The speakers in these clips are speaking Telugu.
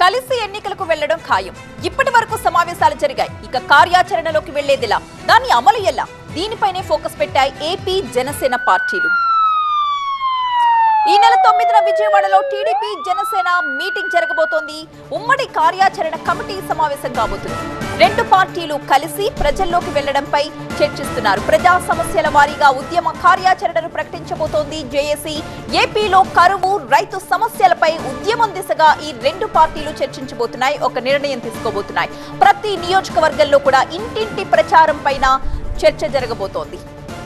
కలిసి ఎన్నికలకు వెళ్లడం ఖాయం ఇప్పటి వరకు సమావేశాలు జరిగాయి ఇక కార్యాచరణలోకి వెళ్లేదిలా దాని అమలు ఎలా దీనిపైనే ఫోకస్ పెట్టాయి ఏపీ జనసేన పార్టీలు ఈ నెల తొమ్మిదిన విజయవాడలో టీడీపీ జనసేన మీటింగ్ జరగబోతోంది ఉమ్మడి కార్యాచరణ కమిటీ సమావేశం కాబోతుంది రెండు పార్టీలు కలిసి ప్రజల్లోకి వెళ్లడంపై చర్చిస్తున్నారు ప్రజా సమస్యల వారీగా ఉద్యమ కార్యాచరణను ప్రకటించబోతోంది జేఏసీ ఏపీలో కరువు రైతు సమస్యలపై ఉద్యమం దిశగా ఈ రెండు పార్టీలు చర్చించబోతున్నాయి ఒక నిర్ణయం తీసుకోబోతున్నాయి ప్రతి నియోజకవర్గంలో కూడా ఇంటింటి ప్రచారం పైన చర్చ జరగబోతోంది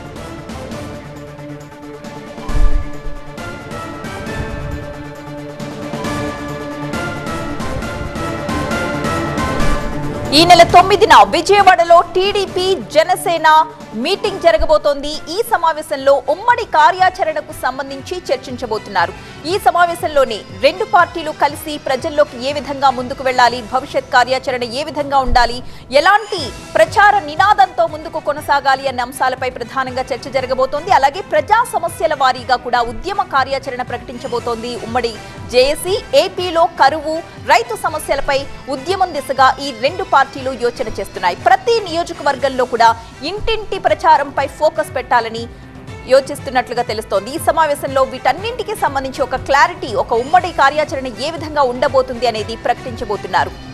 ఈ నెల తొమ్మిదిన విజయవాడలో టీడీపీ జనసేన మీటింగ్ జరగబోతోంది ఈ సమావేశంలో ఉమ్మడి కార్యాచరణకు సంబంధించి చర్చించబోతున్నారు ఈ సమావేశంలోనే రెండు పార్టీలు కలిసి ప్రజల్లోకి ఏ విధంగా ముందుకు వెళ్ళాలి భవిష్యత్ కార్యాచరణ ఏ విధంగా ఉండాలి ఎలాంటి ప్రచార నినాదంతో ముందుకు కొనసాగాలి అన్న అంశాలపై ప్రధానంగా చర్చ జరగబోతోంది అలాగే ప్రజా సమస్యల వారీగా కూడా ఉద్యమ కార్యాచరణ ప్రకటించబోతోంది ఉమ్మడి జేఏసీ ఏపీలో కరువు రైతు సమస్యలపై ఉద్యమం దిశగా ఈ రెండు పార్టీలు యోచన చేస్తున్నాయి ప్రతి నియోజకవర్గంలో కూడా ఇంటింటి ప్రచారంపై ఫోకస్ పెట్టాలని యోచిస్తున్నట్లుగా తెలుస్తోంది ఈ సమావేశంలో వీటన్నింటికి సంబంధించి ఒక క్లారిటీ ఒక ఉమ్మడి కార్యాచరణ ఏ విధంగా ఉండబోతుంది అనేది ప్రకటించబోతున్నారు